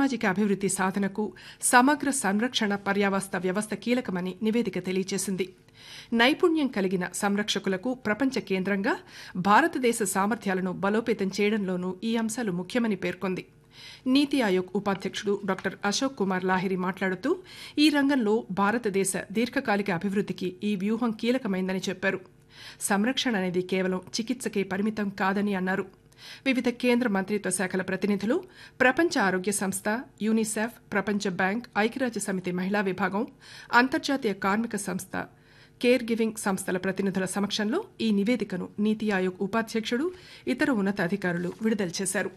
సామాజిక అభివృద్ది సాధనకు సమగ్ర సంరక్షణ పర్యావస్థ వ్యవస్థ కీలకమని నివేదిక తెలియజేసింది నైపుణ్యం కలిగిన సంరక్షకులకు ప్రపంచ కేంద్రంగా భారతదేశ సామర్థ్యాలను బలోపేతం చేయడంలోనూ ఈ అంశాలు ముఖ్యమని పేర్కొంది నీతి ఆయోగ్ ఉపాధ్యక్షుడు డాక్టర్ అశోక్ కుమార్ లాహిరి మాట్లాడుతూ ఈ రంగంలో భారతదేశ దీర్ఘకాలిక అభివృద్దికి ఈ వ్యూహం కీలకమైందని చెప్పారు సంరక్షణ అనేది కేవలం చికిత్సకే పరిమితం కాదని అన్నారు వివిధ కేంద్ర మంత్రిత్వ శాఖల ప్రతినిధులు ప్రపంచ ఆరోగ్య సంస్థ యూనిసెఫ్ ప్రపంచ బ్యాంక్ ఐక్యరాజ్య సమితి మహిళా విభాగం అంతర్జాతీయ కార్మిక సంస్థ కేర్ గివింగ్ సంస్థల ప్రతినిధుల సమక్షంలో ఈ నివేదికను నీతి ఆయోగ్ ఉపాధ్యక్షుడు ఇతర ఉన్నతాధికారులు విడుదల చేశారు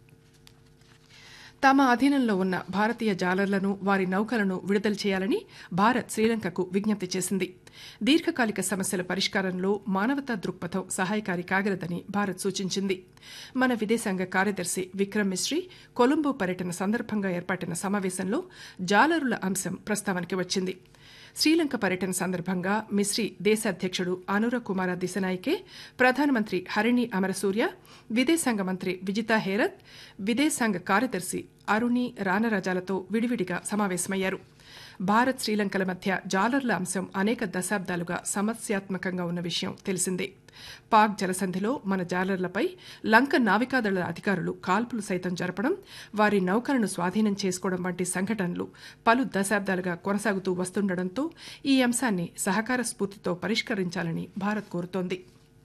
తమ అధీనంలో ఉన్న భారతీయ జాలర్లను వారి నౌకలను విడుదల చేయాలని భారత్ శ్రీలంకకు విజ్ఞప్తి చేసింది దీర్ఘకాలిక సమస్యల పరిష్కారంలో మానవతా దృక్పథం సహాయకారి కాగలదని భారత్ సూచించింది మన విదేశాంగ కార్యదర్శి విక్రమ్ మిశ్రీ కొలంబో పర్యటన సందర్భంగా ఏర్పాటిన సమావేశంలో జాలరుల అంశం ప్రస్తావనకి వచ్చింది శ్రీలంక పర్యటన సందర్భంగా మిశ్రీ దేశ అధ్యక్షుడు అనుర కుమార దిశనాయికే ప్రధానమంత్రి హరిణి అమరసూర్య విదేశాంగ మంత్రి విజితా హేరత్ విదేశాంగ కార్యదర్శి అరుణి రానరాజాలతో విడివిడిగా సమావేశమయ్యారు భారత్ శ్రీలంకల మధ్య జాలర్ల అంశం అనేక దశాబ్దాలుగా సమస్యాత్మకంగా ఉన్న విషయం తెలిసిందే పాక్ జలసంధిలో మన జాలర్లపై లంక నావికాదళ అధికారులు కాల్పులు సైతం జరపడం వారి నౌకలను స్వాధీనం చేసుకోవడం వంటి సంఘటనలు పలు దశాబ్దాలుగా కొనసాగుతూ వస్తుండటంతో ఈ అంశాన్ని సహకార స్ఫూర్తితో పరిష్కరించాలని భారత్ కోరుతోంది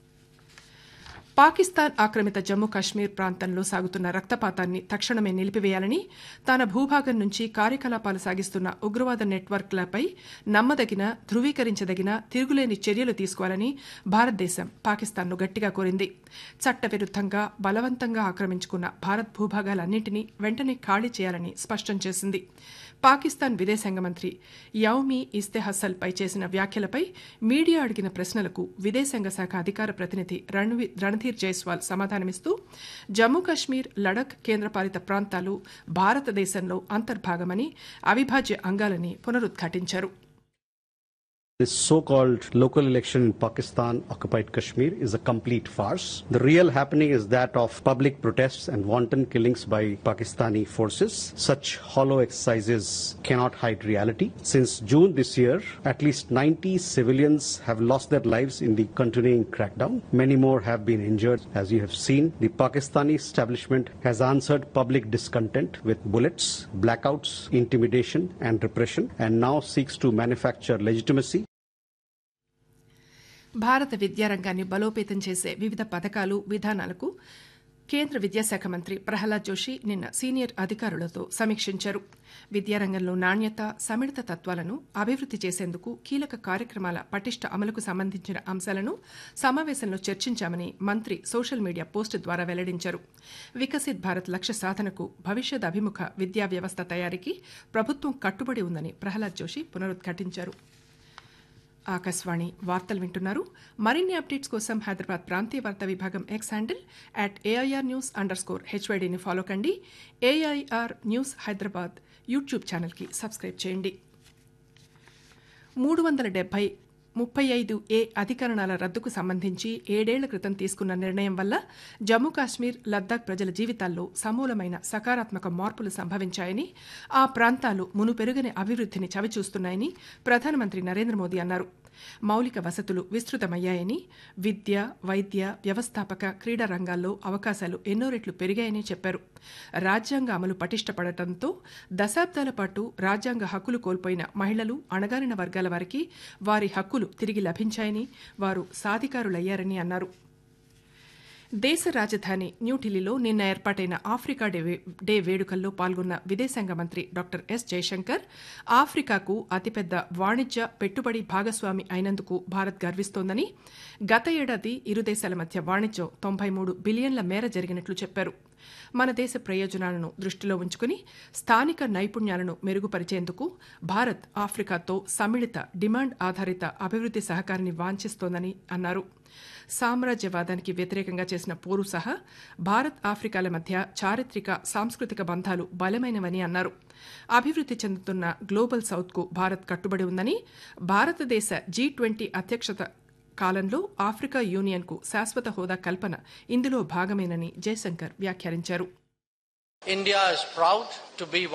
పాకిస్తాన్ ఆక్రమిత జమ్మూ కాశ్మీర్ ప్రాంతంలో సాగుతున్న రక్తపాతాన్ని తక్షణమే నిలిపివేయాలని తన భూభాగం నుంచి కార్యకలాపాలు సాగిస్తున్న ఉగ్రవాద నెట్వర్క్లపై నమ్మదగిన ధృవీకరించదగిన తిరుగులేని చర్యలు తీసుకోవాలని భారతదేశం పాకిస్తాన్ను గట్టిగా కోరింది చట్టవిరుద్దంగా బలవంతంగా ఆక్రమించుకున్న భారత్ భూభాగాలన్నింటినీ వెంటనే ఖాళీ చేయాలని స్పష్టం చేసింది పాకిస్తాన్ విదేశాంగ మంత్రి యౌమి ఇస్తెహసల్ పై చేసిన వ్యాఖ్యలపై మీడియా అడిగిన ప్రశ్నలకు విదేశాంగ శాఖ అధికార ప్రతినిధి రణధీర్ జైస్వాల్ సమాధానమిస్తూ జమ్మూ కాశ్మీర్ లడఖ్ కేంద్రపాలిత ప్రాంతాలు భారతదేశంలో అంతర్భాగమని అవిభాజ్య అంగాలని పునరుద్ఘాటించారు This so-called local election in Pakistan occupied Kashmir is a complete farce. The real happening is that of public protests and wanton killings by Pakistani forces. Such hollow exercises cannot hide reality. Since June this year, at least 90 civilians have lost their lives in the continuing crackdown. Many more have been injured. As you have seen, the Pakistani establishment has answered public discontent with bullets, blackouts, intimidation and repression and now seeks to manufacture legitimacy భారత విద్యారంగాన్ని బలోపేతం చేసే వివిధ పథకాలు విధానాలకు కేంద్ర విద్యాశాఖ మంత్రి ప్రహ్లాద్ జోషి నిన్న సీనియర్ అధికారులతో సమీక్షించారు విద్యారంగంలో నాణ్యత సమిళిత తత్వాలను అభివృద్ది చేసేందుకు కీలక కార్యక్రమాల పటిష్ట అమలుకు సంబంధించిన అంశాలను సమావేశంలో చర్చించామని మంత్రి సోషల్ మీడియా పోస్ట్ ద్వారా వెల్లడించారు వికసిత్ భారత్ లక్ష్య సాధనకు భవిష్యత్ అభిముఖ విద్యా వ్యవస్థ తయారీకి ప్రభుత్వం కట్టుబడి ఉందని ప్రహ్లాద్ జోషి పునరుద్ఘాటించారు ఆకాశవాణి వార్తలు వింటున్నారు మరిన్ని అప్డేట్స్ కోసం హైదరాబాద్ ప్రాంతీయ వార్తా విభాగం X handle at A I R news under score హెచ్వైడీని ఫాలో కండి ఏఐఆర్ న్యూస్ హైదరాబాద్ యూట్యూబ్ ఛానల్కి సబ్స్క్రైబ్ చేయండి మూడు వందల డెబ్బై ముప్పై ఐదు ఏ అధికరణాల రద్దుకు సంబంధించి ఏడేళ్ల క్రితం తీసుకున్న నిర్ణయం వల్ల జమ్మూ కాశ్మీర్ లద్దాఖ్ ప్రజల జీవితాల్లో సమూలమైన సకారాత్మక మార్పులు సంభవించాయని ఆ ప్రాంతాలు మునుపెరుగని అభివృద్ధిని చవిచూస్తున్నాయని ప్రధానమంత్రి నరేంద్ర మోదీ అన్నారు మౌలిక వసతులు విస్తృతమయ్యాయని విద్య వైద్య వ్యవస్థాపక క్రీడా రంగాల్లో అవకాశాలు ఎన్నో రెట్లు పెరిగాయని చెప్పారు రాజ్యాంగ అమలు పటిష్టపడటంతో దశాబ్దాల పాటు రాజ్యాంగ హక్కులు కోల్పోయిన మహిళలు అణగారిన వర్గాల వారికి వారి హక్కులు తిరిగి లభించాయని వారు సాధికారులయ్యారని అన్నారు దేశ రాజధాని న్యూఢిల్లీలో నిన్న ఏర్పాటైన ఆఫ్రికా డే డే వేడుకల్లో పాల్గొన్న విదేశాంగ మంత్రి డాక్టర్ ఎస్ జయశంకర్ ఆఫ్రికాకు అతిపెద్ద వాణిజ్య పెట్టుబడి భాగస్వామి అయినందుకు భారత్ గర్విస్తోందని గత ఏడాది ఇరు దేశాల మధ్య వాణిజ్యం తొంభై మూడు బిలియన్ల మేర జరిగినట్లు చెప్పారు మన దేశ ప్రయోజనాలను దృష్టిలో ఉంచుకుని స్థానిక నైపుణ్యాలను మెరుగుపరిచేందుకు భారత్ ఆఫ్రికాతో సమ్మిళిత డిమాండ్ ఆధారిత అభివృద్ది సహకారాన్ని వాంఛిస్తోందని అన్నారు సామ్రాజ్యవాదానికి వ్యతిరేకంగా చేసిన పోరు సహా భారత్ ఆఫ్రికాల మధ్య చారిత్రక సాంస్కృతిక బంధాలు బలమైనవని అన్నారు అభివృద్ది చెందుతున్న గ్లోబల్ సౌత్కు భారత్ కట్టుబడి ఉందని భారతదేశ జీ ట్వంటీ అధ్యక్షత కాలంలో ఆఫ్రికా యూనియన్కు శాశ్వత హోదా కల్పన ఇందులో భాగమేనని జయశంకర్ వ్యాఖ్యానించారు India is proud to be